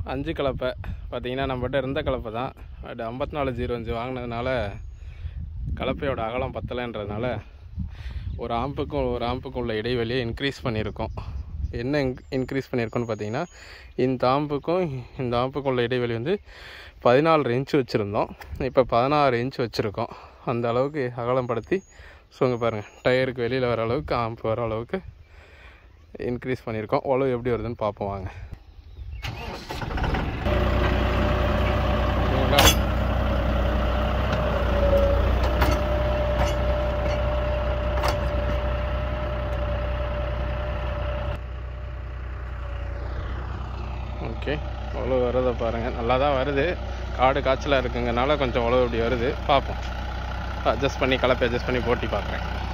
அஞ்சு கலப்பை பார்த்தீங்கன்னா நம்மகிட்ட இருந்த கலப்பை தான் பட் ஐம்பத்தி நாலு ஜீரோ அஞ்சு வாங்கினதுனால கலப்பையோட அகலம் பத்தலைன்றதுனால ஒரு ஆம்புக்கும் ஒரு ஆம்புக்கும் உள்ள இடைவெளியை இன்க்ரீஸ் பண்ணியிருக்கோம் என்ன இன்க்ரீஸ் பண்ணியிருக்கோன்னு பார்த்தீங்கன்னா இந்த ஆம்புக்கும் இந்த ஆம்புக்கும் உள்ள இடைவெளி வந்து பதினாலு இன்ச் வச்சுருந்தோம் இப்போ பதினாறு இன்ச் வச்சுருக்கோம் அந்த அளவுக்கு அகலம் படுத்தி ஸோ இங்கே பாருங்கள் டயருக்கு வெளியில் வர அளவுக்கு ஆம்பு வர அளவுக்கு இன்க்ரீஸ் பண்ணியிருக்கோம் உழவு எப்படி வருதுன்னு பார்ப்போம் வாங்க ஓகேங்களா? ஓகே உழவு வரதை பாருங்கள் நல்லா தான் வருது காடு காய்ச்சலாக இருக்குங்கனால கொஞ்சம் உழவு இப்படி வருது பார்ப்போம் அட்ஜஸ்ட் பண்ணி கலப்பை அட்ஜஸ்ட் பண்ணி போட்டி பார்க்குறேன்